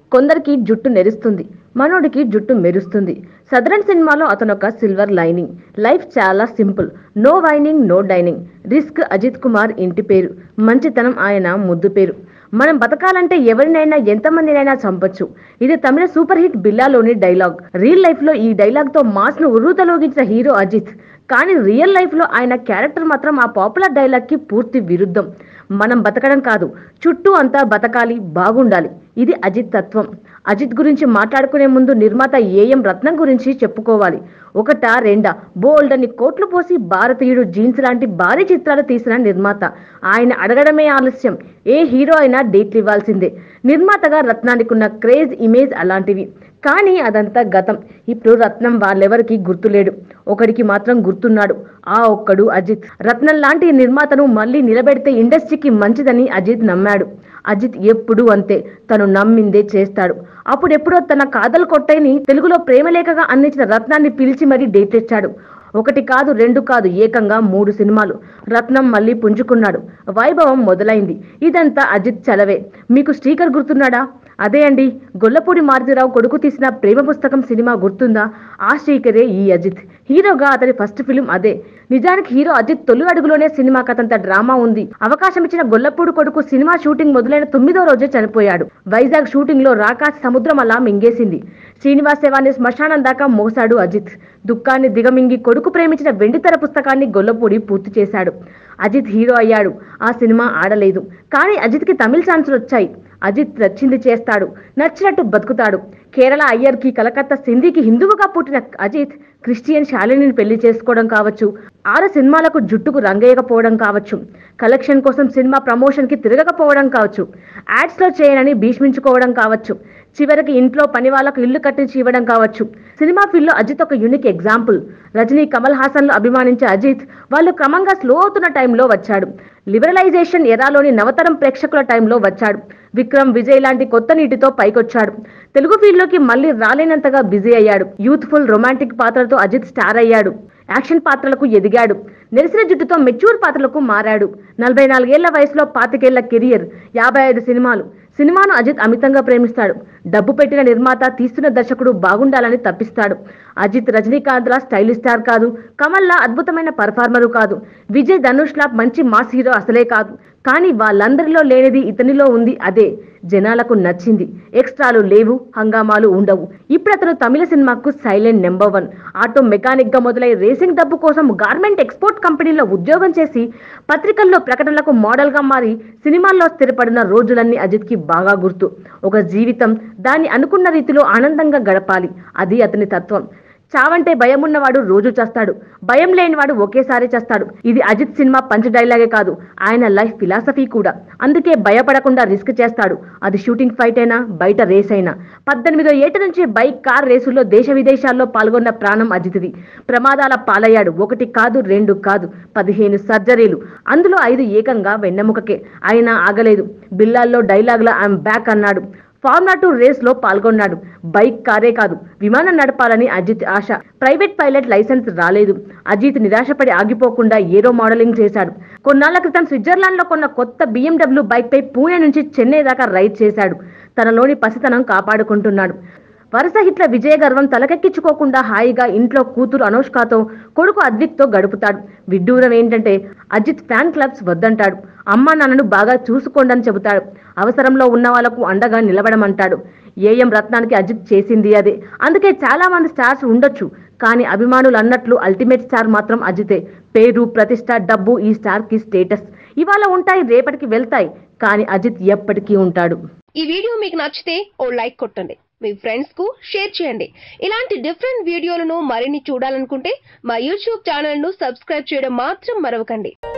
కొందరికి జుట్టు నెరుస్తుంది మనోడికి జుట్టు మెరుస్తుంది సదరన్ సినిమాలో అతను ఒక సిల్వర్ లైనింగ్ లైఫ్ చాలా simple no wining no dining risk Ajith Kumar ఇంటి పేరు మంచితనం ఆయన ముద్దు పేరు మనం బతకాలంటే ఎవరినైనా ఎంతమందినైనా చంపొచ్చు ఇది తమిళ సూపర్ హిట్ బిల్లాలోని డైలాగ్ రియల్ లైఫ్ లో ఈ డైలాగ్ తో మాస్ ను ఉర్రూతలోగించిన హీరో అజిత్ కానీ రియల్ లైఫ్ లో ఆయన క్యారెక్టర్ మాత్రం ఆ పాపులర్ డైలాగ్ కి పూర్తి విరుద్ధం మనం బతకడం కాదు చుట్టూ అంతా బతకాలి బాగుండాలి ఇది అజిత్ తత్వం అజిత్ గురించి మాట్లాడుకునే ముందు నిర్మాత ఏఎం రత్నం గురించి చెప్పుకోవాలి ఒకటా రెండా బోల్డ్ అని కోట్లు పోసి భారతీయుడు జీన్స్ లాంటి భారీ చిత్రాలు తీసిన నిర్మాత ఆయన అడగడమే ఆలస్యం ఏ హీరో అయినా డేట్లు ఇవ్వాల్సిందే నిర్మాతగా రత్నానికి ఉన్న క్రేజ్ ఇమేజ్ అలాంటివి కానీ అదంతా గతం ఇప్పుడు రత్నం వాళ్ళెవరికి గుర్తులేడు ఒకడికి మాత్రం గుర్తున్నాడు ఆ ఒక్కడు అజిత్ రత్నం లాంటి నిర్మాతను మళ్ళీ నిలబెడితే ఇండస్ట్రీకి మంచిదని అజిత్ నమ్మాడు అజిత్ ఎప్పుడు అంతే తను నమ్మిందే చేస్తాడు అప్పుడెప్పుడో తన కాదల్ కొట్టైని తెలుగులో ప్రేమలేఖగా అందించిన రత్నాన్ని పిలిచి మరీ డేట్ ఇచ్చాడు ఒకటి కాదు రెండు కాదు ఏకంగా మూడు సినిమాలు రత్నం మళ్ళీ పుంజుకున్నాడు వైభవం మొదలైంది ఇదంతా అజిత్ చలవే మీకు స్టీకర్ గుర్తున్నాడా అదే అండి గొల్లపూడి మారుతిరావు కొడుకు తీసిన ప్రేమ పుస్తకం సినిమా గుర్తుందా ఆ స్టీకరే ఈ అజిత్ హీరోగా అతని ఫస్ట్ ఫిలిం అదే నిజానికి హీరో అజిత్ తొలి అడుగులోనే సినిమా కథంత డ్రామా ఉంది అవకాశం ఇచ్చిన గొల్లపూడి కొడుకు సినిమా షూటింగ్ మొదలైన తొమ్మిదో రోజే చనిపోయాడు వైజాగ్ షూటింగ్ లో రాకాశ సముద్రం అలా మింగేసింది శ్రీనివాస్ శవాన్ని శ్మశానం దాకా మోసాడు అజిత్ దుఃఖాన్ని దిగమింగి కొడుకు ప్రేమించిన వెండితెర పుస్తకాన్ని గొల్లపూడి పూర్తి చేశాడు అజిత్ హీరో అయ్యాడు ఆ సినిమా ఆడలేదు కానీ అజిత్కి తమిళ ఛాన్సులు వచ్చాయి అజిత్ నచ్చింది చేస్తాడు నచ్చినట్టు బతుకుతాడు కేరళ అయ్యర్కి కలకత్తా సింధీకి హిందువుగా పుట్టిన అజిత్ క్రిస్టియన్ శాలినిని పెళ్లి చేసుకోవడం కావచ్చు ఆరు సినిమాలకు జుట్టుకు రంగేయకపోవడం కావచ్చు కలెక్షన్ కోసం సినిమా ప్రమోషన్ కి తిరగకపోవడం కావచ్చు యాడ్స్ లో చేయనని భీష్మించుకోవడం కావచ్చు చివరికి ఇంట్లో పని వాళ్ళకు ఇల్లు కట్టించి ఇవ్వడం కావచ్చు సినిమా ఫీల్డ్ లో అజిత్ ఒక యూనిక్ ఎగ్జాంపుల్ రజనీ కమల్ హాసన్ లో అభిమానించే అజిత్ వాళ్ళు క్రమంగా స్లో అవుతున్న టైంలో వచ్చాడు లిబరలైజేషన్ ఎరాలోని నవతరం ప్రేక్షకుల టైంలో వచ్చాడు విక్రమ్ విజయ్ లాంటి కొత్త నీటితో పైకొచ్చాడు తెలుగు ఫీల్డ్ లోకి మళ్ళీ రాలేనంతగా బిజీ అయ్యాడు యూత్ఫుల్ రొమాంటిక్ పాత్రలతో అజిత్ స్టార్ అయ్యాడు యాక్షన్ పాత్రలకు ఎదిగాడు నెరిసిన జుట్టుతో మెచ్యూర్ పాత్రలకు మారాడు నలభై నాలుగేళ్ల వయసులో పాతికేళ్ల కెరియర్ యాభై ఐదు సినిమాలు సినిమాను అజిత్ అమితంగా ప్రేమిస్తాడు డబ్బు పెట్టిన నిర్మాత తీస్తున్న దర్శకుడు బాగుండాలని తప్పిస్తాడు అజిత్ రజనీకాంత్ లా స్టైలిష్ స్టార్ కాదు కమల్ లా అద్భుతమైన పర్ఫార్మరు కాదు విజయ్ ధనుష్ లా మంచి మాస్ హీరో అసలే కాదు కానీ వాళ్ళందరిలో లేనిది ఇతనిలో ఉంది అదే జనాలకు నచ్చింది ఎక్స్ట్రాలు లేవు హంగామాలు ఉండవు ఇప్పుడు అతను తమిళ సినిమాకు silent number one auto mechanic గా మొదలై రేసింగ్ డబ్బు కోసం గార్మెంట్ ఎక్స్పోర్ట్ కంపెనీలో ఉద్యోగం చేసి పత్రికల్లో ప్రకటనలకు మోడల్ గా మారి సినిమాల్లో స్థిరపడిన రోజులన్నీ అజిత్ కి బాగా గుర్తు ఒక జీవితం దాన్ని అనుకున్న రీతిలో ఆనందంగా గడపాలి అది అతని తత్వం చావంటే భయం ఉన్నవాడు రోజు చేస్తాడు భయం లేనివాడు ఒకేసారి చేస్తాడు ఇది అజిత్ సినిమా పంచ్ డైలాగే కాదు ఆయన లైఫ్ ఫిలాసఫీ కూడా అందుకే భయపడకుండా రిస్క్ చేస్తాడు అది షూటింగ్ ఫైట్ అయినా బయట రేస్ అయినా పద్దెనిమిదో ఏట నుంచి బైక్ కార్ రేసుల్లో దేశ విదేశాల్లో పాల్గొన్న ప్రాణం అజిత్ది ప్రమాదాల పాలయ్యాడు ఒకటి కాదు రెండు కాదు పదిహేను సర్జరీలు అందులో ఐదు ఏకంగా వెన్నెముకకే అయినా ఆగలేదు బిల్లాల్లో డైలాగ్లో ఐఎమ్ బ్యాక్ అన్నాడు ఫార్ములా టూ రేస్ లో పాల్గొన్నాడు బైక్ కారే కాదు విమానం నడపాలని అజిత్ ఆశ ప్రైవేట్ పైలట్ లైసెన్స్ రాలేదు అజిత్ నిరాశపడి ఆగిపోకుండా ఏరో మోడలింగ్ చేశాడు కొన్నాళ్ల క్రితం స్విట్జర్లాండ్ లో కొన్న కొత్త బిఎండబ్ల్యూ బైక్ పై పూణే నుంచి చెన్నై దాకా రైడ్ చేశాడు తనలోని పసితనం కాపాడుకుంటున్నాడు వరుస హిట్ల విజయ గర్వం తలకెక్కించుకోకుండా హాయిగా ఇంట్లో కూతురు అనుష్కతో కొడుకు అద్విక్తో గడుపుతాడు విడ్డూరం ఏంటంటే అజిత్ ఫ్యాన్ క్లబ్స్ వద్దంటాడు అమ్మా నాన్నను బాగా చూసుకోండని చెబుతాడు అవసరంలో ఉన్న వాళ్లకు అండగా నిలబడమంటాడు ఏఎం రత్నానికి అజిత్ చేసింది అదే అందుకే చాలా మంది స్టార్స్ ఉండొచ్చు కానీ అభిమానులు అన్నట్లు అల్టిమేట్ స్టార్ మాత్రం అజితే పేరు ప్రతిష్ట డబ్బు ఈ స్టార్ కి స్టేటస్ ఇవాళ ఉంటాయి రేపటికి వెళ్తాయి కానీ అజిత్ ఎప్పటికీ ఉంటాడు ఈ వీడియో మీకు నచ్చితే ఓ లైక్ కొట్టండి మీ ఫ్రెండ్స్ కు షేర్ చేయండి ఇలాంటి డిఫరెంట్ వీడియోలను మరిన్ని చూడాలనుకుంటే మా యూట్యూబ్ ఛానల్ ను సబ్స్క్రైబ్ చేయడం మాత్రం మరవకండి